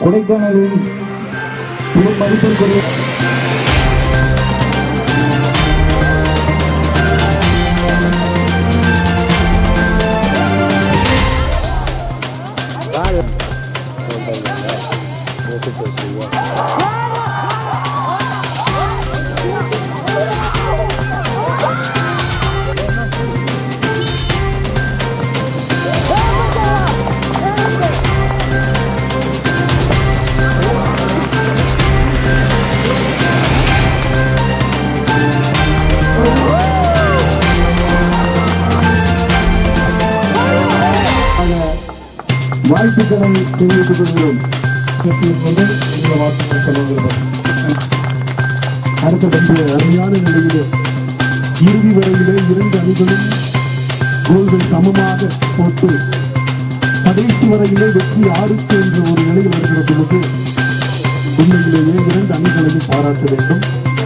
கொடைக்கானலில் பெரும் மதிப்பிற்குரிய வாழ்த்துக்களை தெரிவித்துக் கொள்கிறோம் கொண்டு இந்த வார்த்தைகளை சொல்லுகிறோம் அடுத்த பந்து அருமையான நிலையிலே இறுதி வரையிலே இரண்டு அணிகளும் கோல்கள் சமமாக போட்டு கடைசி வரையிலே வெற்றி ஆறுக்கு என்ற ஒரு நிலையில் வருகிற பொழுது உண்மையிலேயே இரண்டு அணிகளையும் பாராட்ட வேண்டும்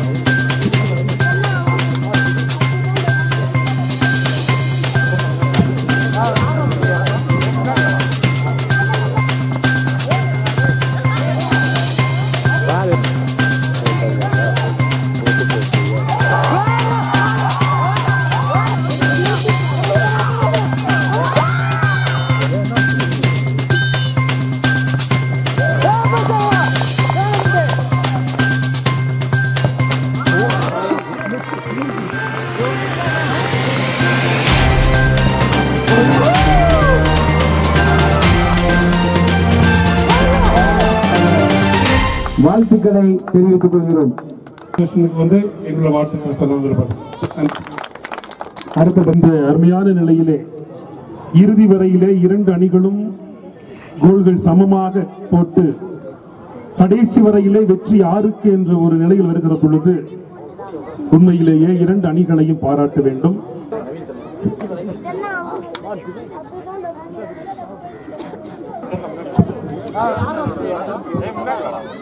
வாழ்த்துக்களை தெரிவித்துக் கொள்கிறோம் வந்து எங்களுடைய வாழ்த்துக்களை சொல்ல விரும்புகிறேன் அடுத்த பந்து அருமையான நிலையிலே இறுதி வரையிலே இரண்டு அணிகளும் கோல்கள் சமமாக போட்டு கடைசி வரையிலே வெற்றி ஆறுக்கு என்ற ஒரு நிலையில் வருகிற பொழுது உண்மையிலேயே இரண்டு அணிகளையும் பாராட்ட வேண்டும் அப்படிதான்